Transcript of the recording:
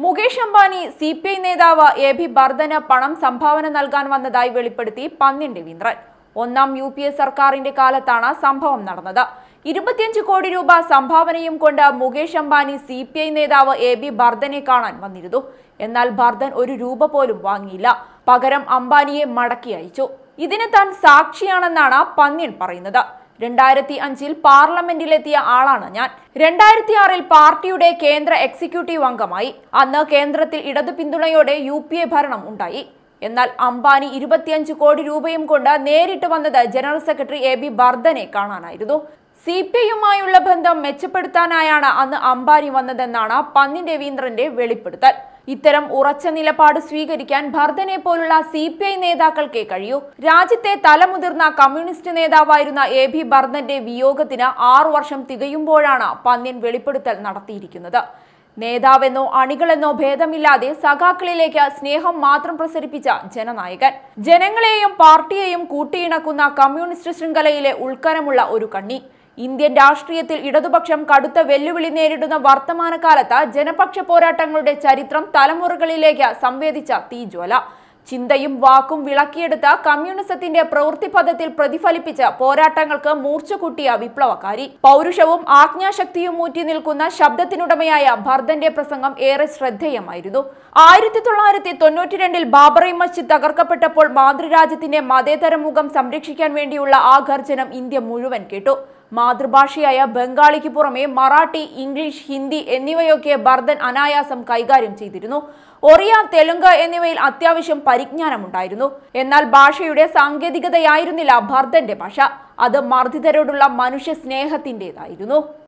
Mukesh Ambani C P I നേതാവ് A B ബർദന് പണം സംഭാവന നൽകാൻ വന്നതായി വെളിപ്പെടുത്തി പന്ന്യൻ രവീന്ദ്രൻ ഒന്നാം യു പി എ സർക്കാരിന്റെ കാലത്താണ് സംഭവം നടന്നത് ഇരുപത്തിയഞ്ച് കോടി രൂപ സംഭാവനയും കൊണ്ട് Mukesh Ambani C P I നേതാവ് എ ബി ബർദനെ കാണാൻ വന്നിരുന്നു എന്നാൽ ബർദൻ ഒരു രൂപ പോലും വാങ്ങിയില്ല പകരം അംബാനിയെ മടക്കി അയച്ചു ഇതിന് താൻ സാക്ഷിയാണെന്നാണ് പന്ന്യൻ പറയുന്നത് രണ്ടായിരത്തി അഞ്ചിൽ പാർലമെന്റിലെത്തിയ ആളാണ് ഞാൻ രണ്ടായിരത്തി ആറിൽ പാർട്ടിയുടെ കേന്ദ്ര എക്സിക്യൂട്ടീവ് അംഗമായി അന്ന് കേന്ദ്രത്തിൽ ഇടതു പിന്തുണയോടെ യു പി എ ഭരണം ഉണ്ടായി എന്നാൽ അംബാനി ഇരുപത്തിയഞ്ച് കോടി രൂപയും കൊണ്ട് നേരിട്ട് വന്നത് ജനറൽ സെക്രട്ടറി എ ബി ബർദനെ കാണാനായിരുന്നു സി പി ഐയുമായുള്ള ബന്ധം മെച്ചപ്പെടുത്താനായാണ് അന്ന് അംബാനി വന്നതെന്നാണ് പന്നി രവീന്ദ്രന്റെ വെളിപ്പെടുത്തൽ ഇത്തരം ഉറച്ച നിലപാട് സ്വീകരിക്കാൻ ഭർദനെ പോലുള്ള സി പി ഐ നേതാക്കൾക്കേ കഴിയൂ രാജ്യത്തെ തലമുതിർന്ന കമ്മ്യൂണിസ്റ്റ് നേതാവായിരുന്ന എ ബി ബർദന്റെ വിയോഗത്തിന് ആറു വർഷം തികയുമ്പോഴാണ് പന്ന്യൻ വെളിപ്പെടുത്തൽ നടത്തിയിരിക്കുന്നത് നേതാവെന്നോ അണികളെന്നോ ഭേദമില്ലാതെ സഖാക്കളിലേക്ക് സ്നേഹം മാത്രം പ്രസരിപ്പിച്ച ജനനായകൻ ജനങ്ങളെയും പാർട്ടിയെയും കൂട്ടിയിണക്കുന്ന കമ്മ്യൂണിസ്റ്റ് ശൃംഖലയിലെ ഉൾക്കരമുള്ള ഒരു കണ്ണി ഇന്ത്യൻ രാഷ്ട്രീയത്തിൽ ഇടതുപക്ഷം കടുത്ത വെല്ലുവിളി നേരിടുന്ന വർത്തമാനകാലത്ത് ജനപക്ഷ പോരാട്ടങ്ങളുടെ ചരിത്രം തലമുറകളിലേക്ക് സംവേദിച്ച തീജ്വല ചിന്തയും വാക്കും വിളക്കിയെടുത്ത കമ്മ്യൂണിസത്തിന്റെ പ്രവൃത്തിപഥത്തിൽ പ്രതിഫലിപ്പിച്ച പോരാട്ടങ്ങൾക്ക് മൂർച്ച കൂട്ടിയ വിപ്ലവകാരി പൗരുഷവും ആജ്ഞാശക്തിയും മൂറ്റി നിൽക്കുന്ന ശബ്ദത്തിനുടമയായ ഭർദന്റെ പ്രസംഗം ഏറെ ശ്രദ്ധേയമായിരുന്നു ആയിരത്തി തൊള്ളായിരത്തി തൊണ്ണൂറ്റി രണ്ടിൽ ബാബറി മസ്ജിദ് തകർക്കപ്പെട്ടപ്പോൾ മാതൃരാജ്യത്തിന്റെ മതേതര മുഖം സംരക്ഷിക്കാൻ വേണ്ടിയുള്ള ആ ഗർജനം ഇന്ത്യ മുഴുവൻ കേട്ടു മാതൃഭാഷയായ ബംഗാളിക്ക് പുറമെ മറാഠി ഇംഗ്ലീഷ് ഹിന്ദി എന്നിവയൊക്കെ ബർദൻ അനായാസം കൈകാര്യം ചെയ്തിരുന്നു ഒറിയ തെലുങ്ക് എന്നിവയിൽ അത്യാവശ്യം പരിജ്ഞാനമുണ്ടായിരുന്നു എന്നാൽ ഭാഷയുടെ സാങ്കേതികതയായിരുന്നില്ല ബർദന്റെ ഭാഷ അത് മർദ്ദിതരോടുള്ള മനുഷ്യ സ്നേഹത്തിൻ്റെതായിരുന്നു